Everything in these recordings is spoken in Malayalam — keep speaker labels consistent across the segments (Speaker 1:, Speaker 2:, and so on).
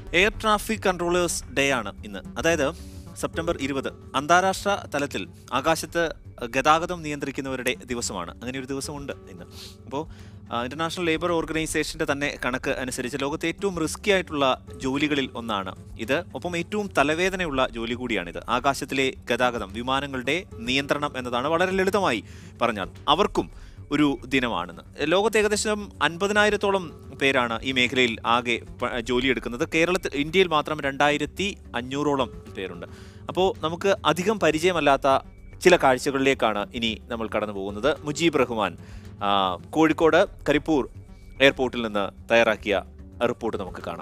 Speaker 1: എയർ ട്രാഫിക് കൺട്രോളേഴ്സ് ഡേ ആണ് ഇന്ന് അതായത് സെപ്റ്റംബർ ഇരുപത് അന്താരാഷ്ട്ര തലത്തിൽ ആകാശത്ത് ഗതാഗതം നിയന്ത്രിക്കുന്നവരുടെ ദിവസമാണ് അങ്ങനെ ഒരു ദിവസമുണ്ട് ഇന്ന് അപ്പോൾ ഇന്റർനാഷണൽ ലേബർ ഓർഗനൈസേഷന്റെ തന്നെ കണക്ക് അനുസരിച്ച് ലോകത്തെ ഏറ്റവും റിസ്കി ആയിട്ടുള്ള ജോലികളിൽ ഒന്നാണ് ഇത് ഒപ്പം ഏറ്റവും തലവേദനയുള്ള ജോലി കൂടിയാണിത് ആകാശത്തിലെ ഗതാഗതം വിമാനങ്ങളുടെ നിയന്ത്രണം എന്നതാണ് വളരെ ലളിതമായി പറഞ്ഞാൽ അവർക്കും ഒരു ദിനമാണെന്ന് ലോകത്ത് ഏകദേശം അൻപതിനായിരത്തോളം പേരാണ് ഈ മേഖലയിൽ ആകെ പ- ജോലിയെടുക്കുന്നത് കേരളത്തിൽ ഇന്ത്യയിൽ മാത്രം രണ്ടായിരത്തി അഞ്ഞൂറോളം പേരുണ്ട് അപ്പോൾ നമുക്ക് അധികം പരിചയമല്ലാത്ത ചില കാഴ്ചകളിലേക്കാണ് ഇനി നമ്മൾ കടന്നു പോകുന്നത് മുജീബ് റഹ്മാൻ ആ, കോഴിക്കോട് കരിപ്പൂർ എയർപോർട്ടിൽ നിന്ന് തയ്യാറാക്കിയ റിപ്പോർട്ട് നമുക്ക് കാണാം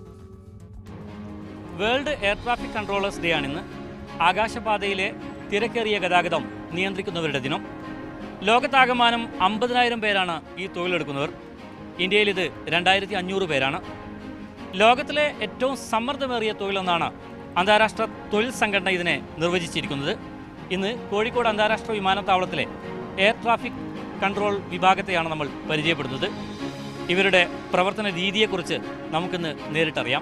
Speaker 2: world air traffic controllers day ആണിന്ന് ആകാശപാതയിലെ തിരക്കേറിയ ഗതാഗതം നിയന്ത്രിക്കുന്നവരുടെ ദിനം ലോകത്താകമാനം അമ്പതിനായിരം പേരാണ് ഈ തൊഴിലെടുക്കുന്നവർ ഇന്ത്യയിൽ ഇത് രണ്ടായിരത്തി അഞ്ഞൂറ് പേരാണ് ലോകത്തിലെ ഏറ്റവും സമ്മർദ്ദമേറിയ തൊഴിലെന്നാണ് അന്താരാഷ്ട്ര തൊഴിൽ സംഘടന ഇതിനെ നിർവചിച്ചിരിക്കുന്നത് ഇന്ന് കോഴിക്കോട് അന്താരാഷ്ട്ര വിമാനത്താവളത്തിലെ എയർ ട്രാഫിക് കൺട്രോൾ വിഭാഗത്തെയാണ് നമ്മൾ പരിചയപ്പെടുന്നത് ഇവരുടെ പ്രവർത്തന രീതിയെക്കുറിച്ച് നമുക്കിന്ന് നേരിട്ടറിയാം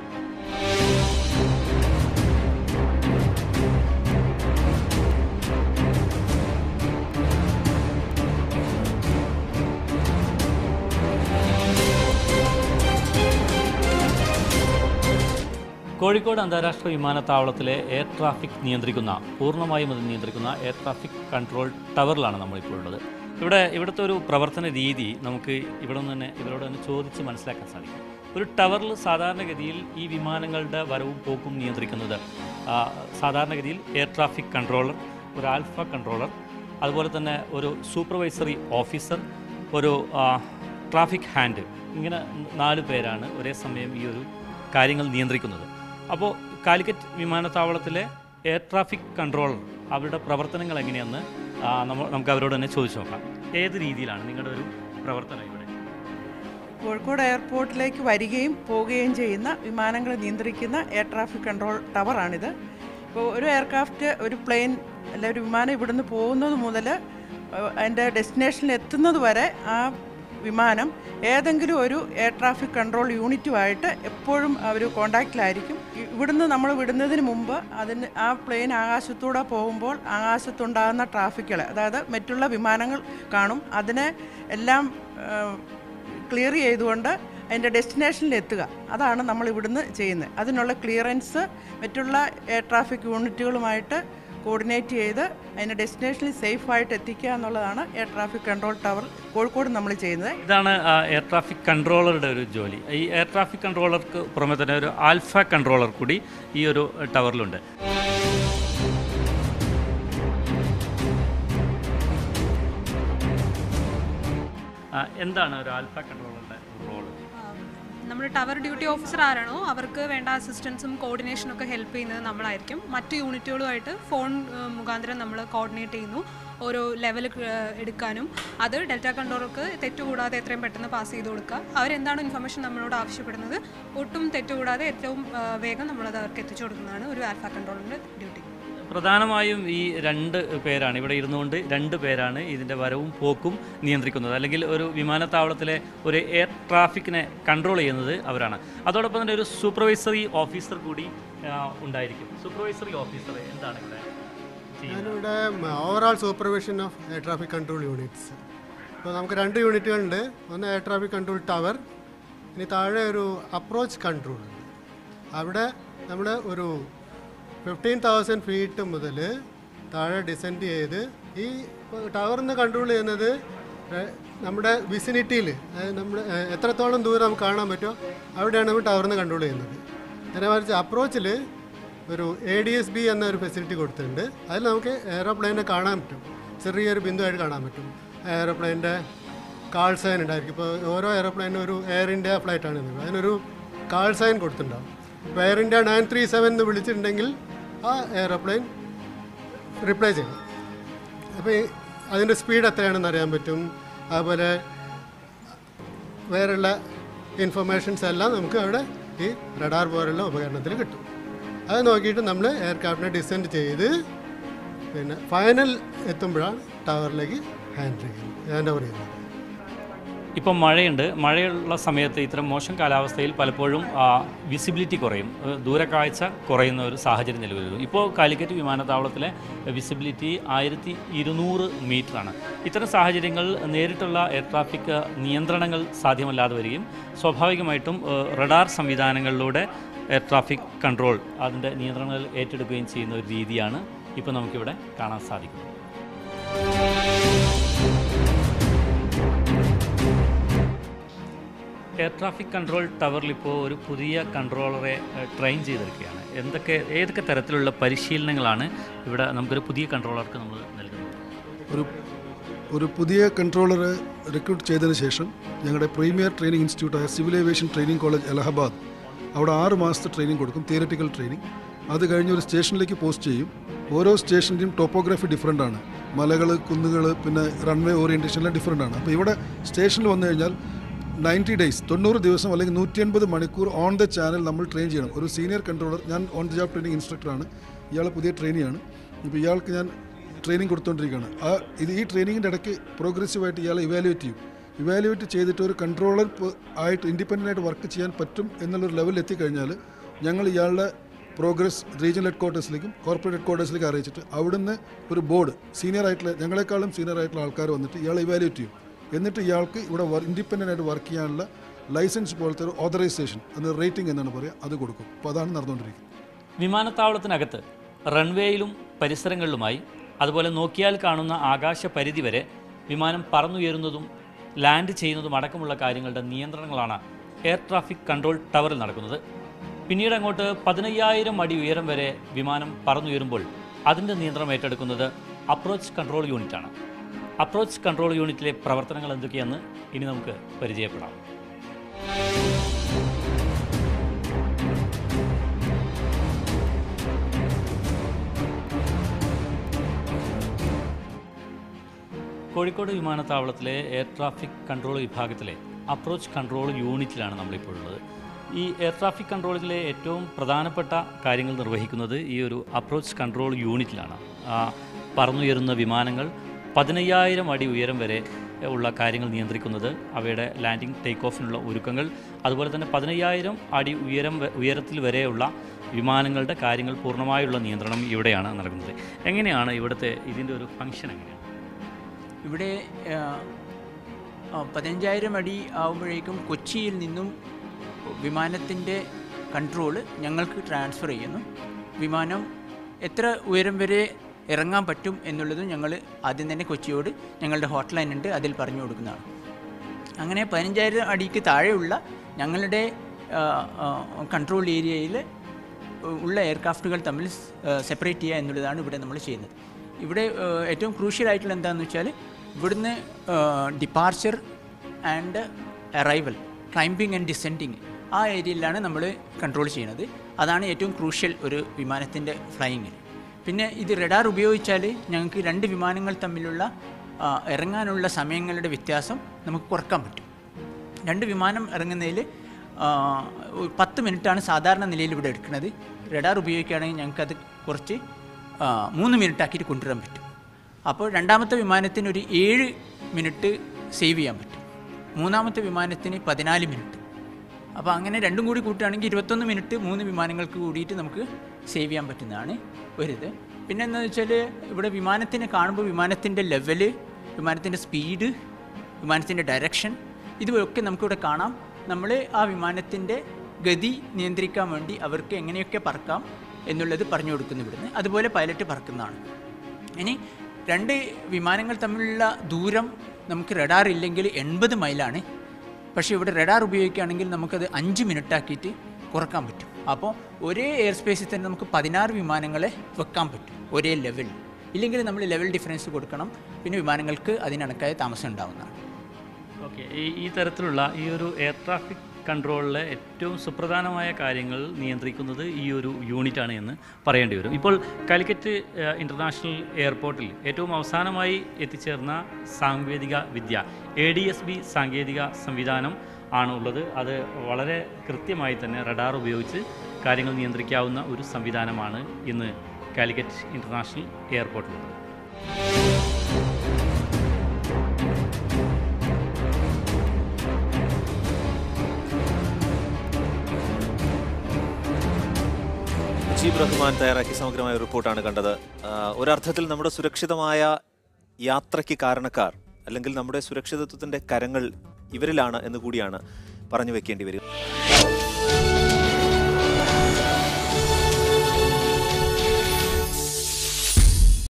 Speaker 2: കോഴിക്കോട് അന്താരാഷ്ട്ര വിമാനത്താവളത്തിലെ എയർ ട്രാഫിക് നിയന്ത്രിക്കുന്ന പൂർണ്ണമായും അത് നിയന്ത്രിക്കുന്ന എയർ ട്രാഫിക് കൺട്രോൾ ടവറിലാണ് നമ്മളിപ്പോൾ ഉള്ളത് ഇവിടെ ഇവിടുത്തെ ഒരു പ്രവർത്തന രീതി നമുക്ക് ഇവിടെ നിന്ന് തന്നെ ഇവരോട് തന്നെ ചോദിച്ച് മനസ്സിലാക്കാൻ സാധിക്കും ഒരു ടവറിൽ സാധാരണഗതിയിൽ ഈ വിമാനങ്ങളുടെ വരവും പോക്കും നിയന്ത്രിക്കുന്നത് ആ, സാധാരണഗതിയിൽ എയർ ട്രാഫിക് കൺട്രോളർ ഒരു ആൽഫ കൺട്രോളർ അതുപോലെ തന്നെ ഒരു സൂപ്പർവൈസറി ഓഫീസർ ഒരു ആ, ട്രാഫിക് ഹാൻഡ് ഇങ്ങനെ നാല് പേരാണ് ഒരേ സമയം ഈ ഒരു കാര്യങ്ങൾ നിയന്ത്രിക്കുന്നത് അപ്പോൾ കാലിക്കറ്റ് വിമാനത്താവളത്തിലെ എയർ ട്രാഫിക് കൺട്രോളർ അവരുടെ പ്രവർത്തനങ്ങൾ എങ്ങനെയെന്ന് ആ, നമ്മ നമുക്ക് അവരോട് തന്നെ ചോദിച്ചു നോക്കാം ഏത് രീതിയിലാണ് നിങ്ങളുടെ ഒരു പ്രവർത്തനം ഇവിടെ
Speaker 3: കോഴിക്കോട് എയർപോർട്ടിലേക്ക് വരികയും പോവുകയും ചെയ്യുന്ന വിമാനങ്ങൾ നിയന്ത്രിക്കുന്ന എയർ ട്രാഫിക് കൺട്രോൾ ടവറാണിത് ഇപ്പോൾ ഒരു എയർക്രാഫ്റ്റ് ഒരു പ്ലെയിൻ അല്ല ഒരു വിമാനം ഇവിടുന്ന് പോകുന്നത് മുതൽ അതിൻ്റെ ഡെസ്റ്റിനേഷനിൽ എത്തുന്നത് വരെ ആ വിമാനം ഏതെങ്കിലും ഒരു എയർ ട്രാഫിക് കൺട്രോൾ യൂണിറ്റുമായിട്ട് എപ്പോഴും അവർ കോണ്ടാക്റ്റിലായിരിക്കും ഇ- ഇവിടുന്ന് നമ്മൾ വിടുന്നതിന് മുമ്പ് അതിന് ആ പ്ലെയിൻ ആകാശത്തൂടെ പോകുമ്പോൾ ആകാശത്തുണ്ടാകുന്ന ട്രാഫിക്കുകൾ അതായത് മറ്റുള്ള വിമാനങ്ങൾ കാണും അതിനെ എല്ലാം ക്ലിയർ ചെയ്തുകൊണ്ട് അതിൻ്റെ ഡെസ്റ്റിനേഷനിൽ എത്തുക അതാണ് നമ്മൾ ഇവിടുന്ന് ചെയ്യുന്നത് അതിനുള്ള ക്ലിയറൻസ് മറ്റുള്ള എയർ ട്രാഫിക് യൂണിറ്റുകളുമായിട്ട് കോർഡിനേറ്റ് ചെയ്ത് അതിൻ്റെ ഡെസ്റ്റിനേഷനിൽ സേഫായിട്ട് എത്തിക്കുക എന്നുള്ളതാണ് air traffic control tower Kozhikode നമ്മൾ ചെയ്യുന്നത്
Speaker 2: ഇതാണ് ആ, എയർ ട്രാഫിക് കൺട്രോളറുടെ ഒരു ജോലി ഈ എയർ ട്രാഫിക് കൺട്രോളർക്ക് പുറമെ തന്നെ ഒരു ആൽഫ കൺട്രോളർ കൂടി ഈ ഒരു ടവറിലുണ്ട് ആ, എന്താണ് ഒരു ആൽഫ കൺട്രോളറുടെ റോള്
Speaker 4: നമ്മുടെ ടവർ ഡ്യൂട്ടി ഓഫീസർ ആരാണോ അവർക്ക് വേണ്ട അസിസ്റ്റൻസും കോർഡിനേഷനും ഒക്കെ ഹെൽപ്പ് ചെയ്യുന്നത് നമ്മളായിരിക്കും മറ്റു യൂണിറ്റുകളുമായിട്ട് ഫോൺ ഏഹ്, മുഖാന്തരം നമ്മൾ കോർഡിനേറ്റ് ചെയ്യുന്നു ഓരോ ലെവൽ എടുക്കാനും അത് ഡെൽറ്റ കൺട്രോളർക്ക് തെറ്റുകൂടാതെ എത്രയും പെട്ടെന്ന് പാസ് ചെയ്ത് കൊടുക്കുക അവരെന്താണ് ഇൻഫർമേഷൻ നമ്മളോട് ആവശ്യപ്പെടുന്നത് ഒട്ടും തെറ്റുകൂടാതെ ഏറ്റവും ഏഹ്, വേഗം നമ്മളത് അവർക്ക് എത്തിച്ചു കൊടുക്കുന്നതാണ് ഒരു ആൽഫ കൺട്രോളറിൻ്റെ ഡ്യൂട്ടി
Speaker 2: പ്രധാനമായും ഈ രണ്ട് പേരാണ് ഇവിടെ ഇരുന്നുകൊണ്ട് രണ്ട് പേരാണ് ഇതിൻ്റെ വരവും പോക്കും നിയന്ത്രിക്കുന്നത് അല്ലെങ്കിൽ ഒരു വിമാനത്താവളത്തിലെ ഒരു എയർ ട്രാഫിക്കിനെ കൺട്രോൾ ചെയ്യുന്നത് അവരാണ് അതോടൊപ്പം തന്നെ ഒരു സൂപ്പർവൈസറി ഓഫീസർ കൂടി ആ, ഉണ്ടായിരിക്കും സൂപ്പർവൈസറി ഓഫീസർ എന്താണ് ഇവിടെ ചെയ്യുന്നത്
Speaker 5: ഞാനിവിടെ overall supervision of air traffic control units ഇപ്പോൾ നമുക്ക് രണ്ട് യൂണിറ്റുകളുണ്ട് ഒന്ന് എയർ ട്രാഫിക് കൺട്രോൾ ടവർ ഇനി താഴെ ഒരു അപ്രോച്ച് കൺട്രോൾ ഉണ്ട് അവിടെ നമ്മൾ ഒരു ഫിഫ്റ്റീൻ തൗസൻഡ് ഫീറ്റ് മുതൽ താഴെ ഡിസെൻഡ് ചെയ്ത് ഈ ടവറിൽ നിന്ന് കൺട്രോൾ ചെയ്യുന്നത് ഏഹ്, നമ്മുടെ വിസിനിറ്റിയിൽ നമ്മുടെ ഏഹ്, എത്രത്തോളം ദൂരം നമുക്ക് കാണാൻ പറ്റുമോ അവിടെയാണ് നമ്മൾ ടവറിൽ നിന്ന് കൺട്രോൾ ചെയ്യുന്നത് നേരെ മറിച്ച് അപ്രോച്ചിൽ ഒരു എ ഡി എസ് ബി എന്ന ഒരു ഫെസിലിറ്റി കൊടുത്തിട്ടുണ്ട് അതിൽ നമുക്ക് എയറോപ്ലെയിനെ കാണാൻ പറ്റും ചെറിയൊരു ബിന്ദുവായിട്ട് കാണാൻ പറ്റും എയറോപ്ലെയിൻ്റെ കാൾ സൈൻ ഉണ്ടായിരിക്കും ഇപ്പോൾ ഓരോ എയറോപ്ലെയിനും ഒരു എയർ ഇന്ത്യ ഫ്ലൈറ്റാണ് ഇത് അതിനൊരു കാൾ സൈൻ കൊടുത്തിട്ടുണ്ടാവും ഇപ്പോൾ Air India nine three seven എന്ന് വിളിച്ചിട്ടുണ്ടെങ്കിൽ ആ എയറോപ്ലെയിൻ റിപ്ലൈ ചെയ്യണം അപ്പോൾ ഈ അതിൻ്റെ സ്പീഡ് എത്രയാണെന്ന് അറിയാൻ പറ്റും അതുപോലെ വേറെയുള്ള ഇൻഫർമേഷൻസ് എല്ലാം നമുക്ക് അവിടെ ഈ റഡാർ പോലുള്ള ഉപകരണത്തിൽ കിട്ടും അത് നോക്കിയിട്ട് നമ്മൾ എയർക്രാഫ്റ്റിനെ ഡിസെൻഡ് ചെയ്ത് പിന്നെ ഫൈനൽ എത്തുമ്പോഴാണ് ടവറിലേക്ക് ഹാൻഡ് ചെയ്യുന്നത് ഹാൻഡ് ഓവർ ചെയ്യുന്നത്
Speaker 2: ഇപ്പം മഴയുണ്ട് മഴയുള്ള സമയത്ത് ഇത്തരം മോശം കാലാവസ്ഥയിൽ പലപ്പോഴും വിസിബിലിറ്റി കുറയും ഏഹ് ദൂരക്കാഴ്ച കുറയുന്ന ഒരു സാഹചര്യം നിലവിൽ വരും ഇപ്പോൾ കാലിക്കറ്റ് വിമാനത്താവളത്തിലെ വിസിബിലിറ്റി ആയിരത്തി ഇരുന്നൂറ് മീറ്ററാണ് ഇത്തരം സാഹചര്യങ്ങൾ നേരിട്ടുള്ള എയർ ട്രാഫിക് നിയന്ത്രണങ്ങൾ സാധ്യമല്ലാതെ വരികയും സ്വാഭാവികമായിട്ടും ഏഹ് റഡാർ സംവിധാനങ്ങളിലൂടെ എയർ ട്രാഫിക് കൺട്രോൾ അതിൻ്റെ നിയന്ത്രണങ്ങൾ ഏറ്റെടുക്കുകയും ചെയ്യുന്ന ഒരു രീതിയാണ് ഇപ്പോൾ നമുക്കിവിടെ കാണാൻ സാധിക്കുന്നത് എയർ ട്രാഫിക് കൺട്രോൾ ടവറിൽ ഇപ്പോൾ ഒരു പുതിയ കൺട്രോളറെ ഏഹ്, ട്രെയിൻ ചെയ്തെടുക്കുകയാണ് എന്തൊക്കെ ഏതൊക്കെ തരത്തിലുള്ള പരിശീലനങ്ങളാണ് ഇവിടെ നമുക്കൊരു പുതിയ കൺട്രോളർക്ക് നമ്മൾ നൽകുന്നത്
Speaker 6: ഒരു ഒരു പുതിയ കൺട്രോളർ റിക്രൂട്ട് ചെയ്തതിന് ശേഷം ഞങ്ങളുടെ പ്രീമിയർ ട്രെയിനിങ് ഇൻസ്റ്റിറ്റ്യൂട്ടായ civil aviation training college Allahabad അവിടെ ആറ് മാസത്തെ ട്രെയിനിങ് കൊടുക്കും തിയററ്റിക്കൽ ട്രെയിനിങ് അത് കഴിഞ്ഞ് ഒരു സ്റ്റേഷനിലേക്ക് പോസ്റ്റ് ചെയ്യും ഓരോ സ്റ്റേഷൻ്റെയും ടോപ്പോഗ്രാഫി ഡിഫറെൻ്റ് ആണ് മലകൾ കുന്നുകൾ പിന്നെ റൺവേ ഓറിയൻറ്റേഷൻ എല്ലാം ഡിഫറെൻ്റ് ആണ് അപ്പോൾ ഇവിടെ സ്റ്റേഷനിൽ വന്നു കഴിഞ്ഞാൽ നയൻറ്റി ഡേയ്സ് തൊണ്ണൂറ് ദിവസം അല്ലെങ്കിൽ നൂറ്റി അൻപത് മണിക്കൂർ ഓൺ ദ ചാനൽ നമ്മൾ ട്രെയിൻ ചെയ്യണം ഒരു സീനിയർ കൺട്രോളർ ഞാൻ ഓൺ ദ ജോബ് ട്രെയിനിങ് ഇൻസ്ട്രക്ടറാണ് ഇയാൾ പുതിയ ട്രെയിനിയാണ് ഇപ്പോൾ ഇയാൾക്ക് ഞാൻ ട്രെയിനിങ് കൊടുത്തുകൊണ്ടിരിക്കുകയാണ് ആ ഇത് ഈ ട്രെയിനിങ്ങിൻ്റെ ഇടയ്ക്ക് പ്രോഗ്രസീവായിട്ട് ഇയാളെ ഇവാലുവേറ്റ് ചെയ്യും ഇവാലുവേറ്റ് ചെയ്തിട്ട് ഒരു കൺട്രോളർ ആയിട്ട് ഇൻഡിപെൻഡൻ്റ് ആയിട്ട് വർക്ക് ചെയ്യാൻ പറ്റും എന്നുള്ളൊരു ലെവലിൽ എത്തിക്കഴിഞ്ഞാൽ ഞങ്ങൾ ഇയാളുടെ പ്രോഗ്രസ് റീജിയണൽ ഹെഡ് ക്വാർട്ടേഴ്സിലേക്കും കോർപ്പറേറ്റ് ഹെഡ് ക്വാർട്ടേഴ്സിലേക്ക് അറിയിച്ചിട്ട് അവിടുന്ന് ഒരു ബോർഡ് സീനിയർ ആയിട്ടുള്ള ഞങ്ങളെക്കാളും സീനിയർ ആയിട്ടുള്ള ആൾക്കാർ വന്നിട്ട് ഇയാളെ ഇവാലുവേറ്റ് ചെയ്യും എന്നിട്ട് ഇയാൾക്ക് ഇവിടെ ഇൻഡിപെൻഡൻ്റ് ആയിട്ട് വർക്ക് ചെയ്യാനുള്ള ലൈസൻസ് പോലത്തെ ഒരു ഓതറൈസേഷൻ അത് റേറ്റിംഗ് എന്നാണ് പറയുക അത് കൊടുക്കും അപ്പോൾ അതാണ് നടന്നുകൊണ്ടിരിക്കുന്നത്
Speaker 2: വിമാനത്താവളത്തിനകത്ത് റൺവേയിലും പരിസരങ്ങളിലുമായി അതുപോലെ നോക്കിയാൽ കാണുന്ന ആകാശ പരിധി വരെ വിമാനം പറന്നുയരുന്നതും ലാൻഡ് ചെയ്യുന്നതും അടക്കമുള്ള കാര്യങ്ങളുടെ നിയന്ത്രണങ്ങളാണ് എയർ ട്രാഫിക് കൺട്രോൾ ടവറിൽ നടക്കുന്നത് പിന്നീട് അങ്ങോട്ട് പതിനയ്യായിരം അടി ഉയരം വരെ വിമാനം പറന്നുയരുമ്പോൾ അതിൻ്റെ നിയന്ത്രണം ഏറ്റെടുക്കുന്നത് അപ്രോച്ച് കൺട്രോൾ യൂണിറ്റാണ് അപ്രോച്ച് കൺട്രോൾ യൂണിറ്റിലെ പ്രവർത്തനങ്ങൾ എന്തൊക്കെയെന്ന് ഇനി നമുക്ക് പരിചയപ്പെടാം കോഴിക്കോട് വിമാനത്താവളത്തിലെ എയർ ട്രാഫിക് കൺട്രോൾ വിഭാഗത്തിലെ അപ്രോച്ച് കൺട്രോൾ യൂണിറ്റിലാണ് നമ്മളിപ്പോൾ ഉള്ളത് ഈ എയർ ട്രാഫിക് കൺട്രോളിലെ ഏറ്റവും പ്രധാനപ്പെട്ട കാര്യങ്ങൾ നിർവഹിക്കുന്നത് ഈ ഒരു അപ്രോച്ച് കൺട്രോൾ യൂണിറ്റിലാണ് ആ, പറന്നുയരുന്ന വിമാനങ്ങൾ പതിനയ്യായിരം അടി ഉയരം വരെ ഉള്ള കാര്യങ്ങൾ നിയന്ത്രിക്കുന്നത് അവയുടെ ലാൻഡിംഗ് ടേക്ക് ഓഫിനുള്ള ഒരുക്കങ്ങൾ അതുപോലെ തന്നെ പതിനയ്യായിരം അടി ഉയരം വ- ഉയരത്തിൽ വരെയുള്ള വിമാനങ്ങളുടെ കാര്യങ്ങൾ പൂർണ്ണമായുള്ള നിയന്ത്രണം ഇവിടെയാണ് നടക്കുന്നത് എങ്ങനെയാണ് ഇവിടുത്തെ ഇതിൻ്റെ ഒരു ഫംഗ്ഷൻ എങ്ങനെയാണ്
Speaker 7: ഇവിടെ ആ, ആ, പതിനഞ്ചായിരം അടി ആവുമ്പോഴേക്കും കൊച്ചിയിൽ നിന്നും വിമാനത്തിൻ്റെ കൺട്രോൾ ഞങ്ങൾക്ക് ട്രാൻസ്ഫർ ചെയ്യുന്നു വിമാനം എത്ര ഉയരം വരെ ഇറങ്ങാൻ പറ്റും എന്നുള്ളതും ഞങ്ങൾ ആദ്യം തന്നെ കൊച്ചിയോട് ഞങ്ങളുടെ ഹോട്ട് ലൈൻ ഉണ്ട് അതിൽ പറഞ്ഞു കൊടുക്കുന്നതാണ് അങ്ങനെ പതിനഞ്ചായിരം അടിക്ക് താഴെയുള്ള ഞങ്ങളുടെ കൺട്രോൾ ഏരിയയിൽ ഉള്ള എയർക്രാഫ്റ്റുകൾ തമ്മിൽ സെപ്പറേറ്റ് ചെയ്യുക എന്നുള്ളതാണ് ഇവിടെ നമ്മൾ ചെയ്യുന്നത് ഇവിടെ ആ, ഏറ്റവും ക്രൂഷ്യൽ ആയിട്ടുള്ള എന്താണെന്ന് വെച്ചാൽ ഇവിടുന്ന് departure and arrival climbing and descending ആ ഏരിയയിലാണ് നമ്മൾ കൺട്രോൾ ചെയ്യുന്നത് അതാണ് ഏറ്റവും ക്രൂഷ്യൽ ഒരു വിമാനത്തിൻ്റെ ഫ്ലൈയിങ്ങിൽ പിന്നെ ഇത് റഡാർ ഉപയോഗിച്ചാൽ ഞങ്ങൾക്ക് രണ്ട് വിമാനങ്ങൾ തമ്മിലുള്ള ആ, ഇറങ്ങാനുള്ള സമയങ്ങളുടെ വ്യത്യാസം നമുക്ക് കുറക്കാൻ പറ്റും രണ്ട് വിമാനം ഇറങ്ങുന്നതിൽ പത്ത് മിനിറ്റാണ് സാധാരണ നിലയിൽ ഇവിടെ എടുക്കുന്നത് റഡാർ ഉപയോഗിക്കുകയാണെങ്കിൽ ഞങ്ങൾക്കത് കുറച്ച് ആ, മൂന്ന് മിനിറ്റ് ആക്കിയിട്ട് കൊണ്ടുവരാൻ പറ്റും അപ്പോൾ രണ്ടാമത്തെ വിമാനത്തിന് ഒരു ഏഴ് മിനിറ്റ് സേവ് ചെയ്യാൻ പറ്റും മൂന്നാമത്തെ വിമാനത്തിന് പതിനാല് മിനിറ്റ് അപ്പോൾ അങ്ങനെ രണ്ടും കൂടി കൂട്ടുകയാണെങ്കിൽ ഇരുപത്തൊന്ന് മിനിറ്റ് മൂന്ന് വിമാനങ്ങൾക്ക് കൂടിയിട്ട് നമുക്ക് സേവ് ചെയ്യാൻ പറ്റുന്നതാണ് ഒരിത് പിന്നെ എന്താണെന്ന് വെച്ചാൽ ഇവിടെ വിമാനത്തിനെ കാണുമ്പോൾ വിമാനത്തിൻ്റെ ലെവല് വിമാനത്തിൻ്റെ സ്പീഡ് വിമാനത്തിൻ്റെ ഡയറക്ഷൻ ഇതൊക്കെ നമുക്കിവിടെ കാണാം നമ്മൾ ആ വിമാനത്തിൻ്റെ ഗതി നിയന്ത്രിക്കാൻ വേണ്ടി അവർക്ക് എങ്ങനെയൊക്കെ പറക്കാം എന്നുള്ളത് പറഞ്ഞു കൊടുക്കുന്നു ഇവിടുന്ന് അതുപോലെ പൈലറ്റ് പറക്കുന്നതാണ് ഇനി രണ്ട് വിമാനങ്ങൾ തമ്മിലുള്ള ദൂരം നമുക്ക് റഡാർ ഇല്ലെങ്കിൽ എൺപത് മൈലാണ് പക്ഷേ ഇവിടെ റഡാർ ഉപയോഗിക്കുകയാണെങ്കിൽ നമുക്കത് അഞ്ച് മിനിറ്റ് ആക്കിയിട്ട് കുറക്കാൻ പറ്റും അപ്പോൾ ഒരേ എയർ സ്പേസിൽ തന്നെ നമുക്ക് പതിനാറ് വിമാനങ്ങളെ വെക്കാൻ പറ്റും ഒരേ ലെവൽ ഇല്ലെങ്കിൽ നമ്മൾ ലെവൽ ഡിഫറൻസ് കൊടുക്കണം പിന്നെ വിമാനങ്ങൾക്ക് അതിനണക്കായ താമസം ഉണ്ടാവുന്നതാണ്
Speaker 2: ഓക്കെ ഈ ഈ തരത്തിലുള്ള ഈ ഒരു എയർ ട്രാഫിക് കൺട്രോളിലെ ഏറ്റവും സുപ്രധാനമായ കാര്യങ്ങൾ നിയന്ത്രിക്കുന്നത് ഈ ഒരു യൂണിറ്റാണ് എന്ന് പറയേണ്ടി വരും ഇപ്പോൾ കാലിക്കറ്റ് ഏഹ്, ഇൻ്റർനാഷണൽ എയർപോർട്ടിൽ ഏറ്റവും അവസാനമായി എത്തിച്ചേർന്ന സാങ്കേതിക വിദ്യ എ ഡി എസ് ബി സാങ്കേതിക സംവിധാനം ആണ് ഉള്ളത് അത് വളരെ കൃത്യമായി തന്നെ റഡാർ ഉപയോഗിച്ച് കാര്യങ്ങൾ നിയന്ത്രിക്കാവുന്ന ഒരു സംവിധാനമാണ് ഇന്ന് കാലിക്കറ്റ് ഇൻ്റർനാഷണൽ എയർപോർട്ടിലുള്ളത്
Speaker 1: നജീബ് റഹ്മാൻ തയ്യാറാക്കിയ സമഗ്രമായ ഒരു റിപ്പോർട്ടാണ് കണ്ടത് ആ, ഒരർത്ഥത്തിൽ നമ്മുടെ സുരക്ഷിതമായ യാത്രയ്ക്ക് കാരണക്കാർ അല്ലെങ്കിൽ നമ്മുടെ സുരക്ഷിതത്വത്തിന്റെ കരങ്ങൾ ഇവരിലാണ് എന്ന് കൂടിയാണ് പറഞ്ഞു വെക്കേണ്ടി വരും